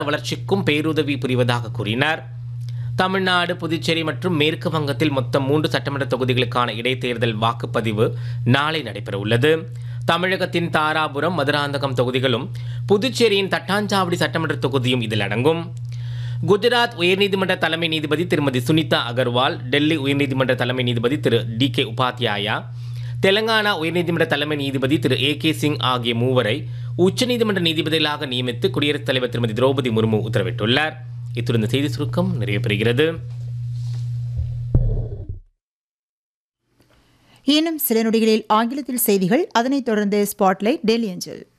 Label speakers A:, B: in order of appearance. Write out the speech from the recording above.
A: வளர்ச்சிக்கும் பேருதவி புரிவதாக கூறினார் தமிழ்நாடு புதுச்சேரி மற்றும் மேற்கு வங்கத்தில் மொத்தம் மூன்று சட்டமன்ற தொகுதிகளுக்கான இடைத்தேர்தல் வாக்குப்பதிவு நாளை நடைபெற உள்ளது தமிழகத்தின் தாராபுரம் மதுராந்தகம் தொகுதிகளும் புதுச்சேரியின் தட்டாஞ்சாவடி சட்டமன்ற தொகுதியும் இதில் அடங்கும் குஜராத் உயர்நீதிமன்ற தலைமை நீதிபதி திருமதி சுனிதா அகர்வால் டெல்லி உயர்நீதிமன்ற தலைமை நீதிபதி திரு டி கே உபாத்யாயா தெலங்கானா உயர்நீதிமன்ற தலைமை நீதிபதி திரு ஏ கே சிங் ஆகிய மூவரை உச்சநீதிமன்ற நீதிபதிகளாக நியமித்து குடியரசுத் தலைவர் திருமதி திரௌபதி முர்மு உத்தரவிட்டுள்ளார் இத்துடன் இந்த செய்தி சுருக்கம் நிறைவு பெறுகிறது
B: இன்னும் சில நொடிகளில் ஆங்கிலத்தில் செய்திகள் அதனைத் தொடர்ந்து ஸ்பாட்லைட் டெல்லி அஞ்சல்